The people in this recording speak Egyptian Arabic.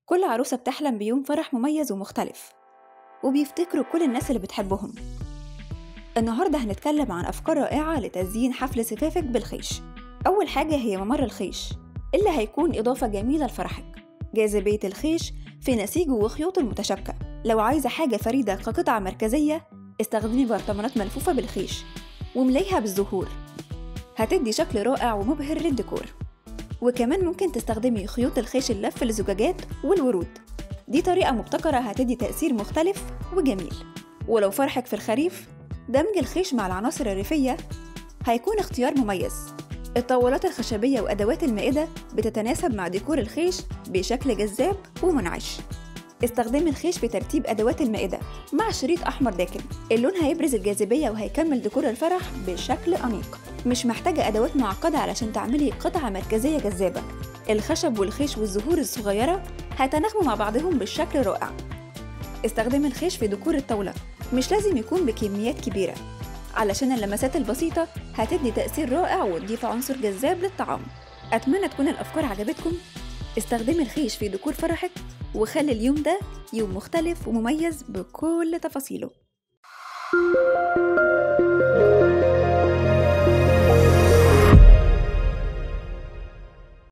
كل عروسة بتحلم بيوم فرح مميز ومختلف وبيفتكروا كل الناس اللي بتحبهم النهاردة هنتكلم عن أفكار رائعة لتزيين حفل زفافك بالخيش أول حاجة هي ممر الخيش اللي هيكون إضافة جميلة لفرحك جاذبية الخيش في نسيجه وخيوطه المتشابكة لو عايزة حاجة فريدة كقطعة مركزية استخدمي برطمانات ملفوفة بالخيش ومليها بالزهور هتدي شكل رائع ومبهر للديكور وكمان ممكن تستخدمي خيوط الخيش اللف للزجاجات والورود دي طريقة مبتكرة هتدي تأثير مختلف وجميل ولو فرحك في الخريف دمج الخيش مع العناصر الريفية هيكون اختيار مميز الطاولات الخشبية وأدوات المائدة بتتناسب مع ديكور الخيش بشكل جذاب ومنعش استخدمي الخيش في ترتيب أدوات المائدة مع شريط أحمر داكن اللون هيبرز الجاذبية وهيكمل ديكور الفرح بشكل أنيق مش محتاجة أدوات معقدة علشان تعملي قطعة مركزية جذابة الخشب والخيش والزهور الصغيرة هيتناغموا مع بعضهم بالشكل رائع استخدمي الخيش في ديكور الطاولة مش لازم يكون بكميات كبيرة علشان اللمسات البسيطة هتدي تأثير رائع وتضيف عنصر جذاب للطعام أتمنى تكون الأفكار عجبتكم استخدمي الخيش في ديكور فرحك وخلي اليوم ده يوم مختلف ومميز بكل تفاصيله